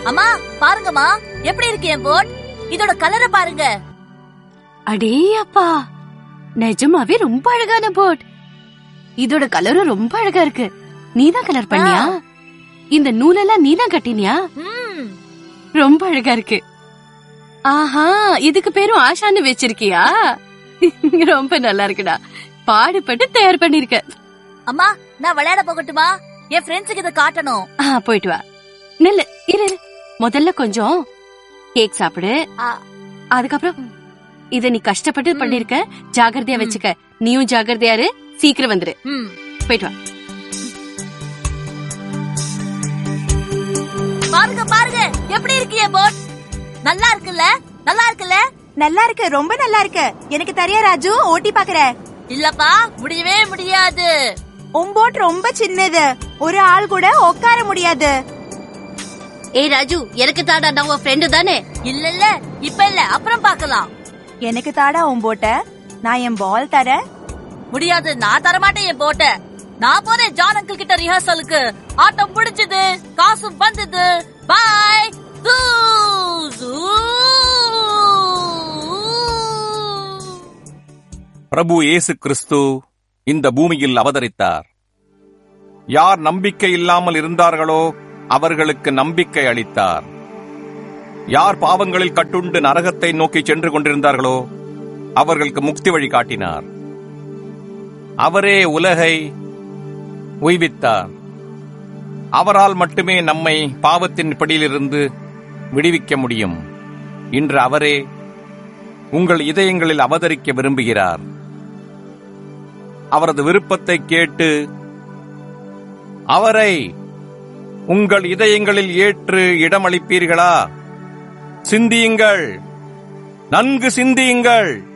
அம்மா பாருங்கம்மா எப்படி இருக்கு என் போட் இதோட கலரை பாருங்க அடே அப்பா நிஜமாவே ரொம்ப அழகான போட் இதோட கலரும் ரொம்ப அழகா இருக்கு நீதான் கலர் பண்ணியா இந்த நூலெல்லாம் நீதான் கட்டினியா ம் ரொம்ப அழகா இருக்கு ஆஹா இதுக்கு பேரும் ஆஷான்னு வச்சிருக்கியா ரொம்ப நல்லா இருக்குடா பாடுபட்டு தயார் பண்ணிருக்க அம்மா நான் விளையாட போகட்டுமா என் ஃப்ரெண்ட்ஸுக்கு இதை காட்டணும் ஆ போயிட்டு வா நில்லு இரு இரு. முதல்ல கொஞ்சம் கேக் சாப்பிடு ஆ. அதுக்கப்புறம் இத நீ கஷ்டப்பட்டு பண்ணிருக்க ஜாகிரதையா வச்சுக்க நீயும் ஜாகிரதையா இரு சீக்கிரம் வந்துரு ம் போயிட்டு வா பாருங்க பாருங்க எப்படி இருக்கு என் போட் நல்லா இருக்குல்ல நல்லா இருக்குல்ல நல்லா இருக்கு ரொம்ப நல்லா இருக்கு எனக்கு தெரியா ராஜு ஓட்டி பாக்குற இல்லப்பா முடியவே முடியாது உன் போட் ரொம்ப சின்னது ஒரு ஆள் கூட உட்கார முடியாது ஏய் ராஜு எனக்கு தாடா நான் உன் ஃப்ரெண்டு தானே இல்ல இல்ல இப்ப இல்ல அப்புறம் பார்க்கலாம் எனக்கு தாடா உன் போட்ட நான் என் பால் தரேன் முடியாது நான் தரமாட்டேன் என் போட்ட நான் போறேன் ஜான் அங்கிள் கிட்ட ரிஹர்சலுக்கு ஆட்டம் முடிஞ்சது காசும் வந்தது பாய் பிரபு இயேசு கிறிஸ்து இந்த பூமியில் அவதரித்தார் யார் நம்பிக்கை இல்லாமல் இருந்தார்களோ அவர்களுக்கு நம்பிக்கை அளித்தார் யார் பாவங்களில் கட்டுண்டு நரகத்தை நோக்கி சென்று கொண்டிருந்தார்களோ அவர்களுக்கு முக்தி வழி காட்டினார் அவரே உலகை உய்வித்தார் அவரால் மட்டுமே நம்மை பாவத்தின் பிடியிலிருந்து விடுவிக்க முடியும் இன்று அவரே உங்கள் இதயங்களில் அவதரிக்க விரும்புகிறார் அவரது விருப்பத்தை கேட்டு அவரை உங்கள் இதயங்களில் ஏற்று இடமளிப்பீர்களா சிந்தியுங்கள் நன்கு சிந்தியுங்கள்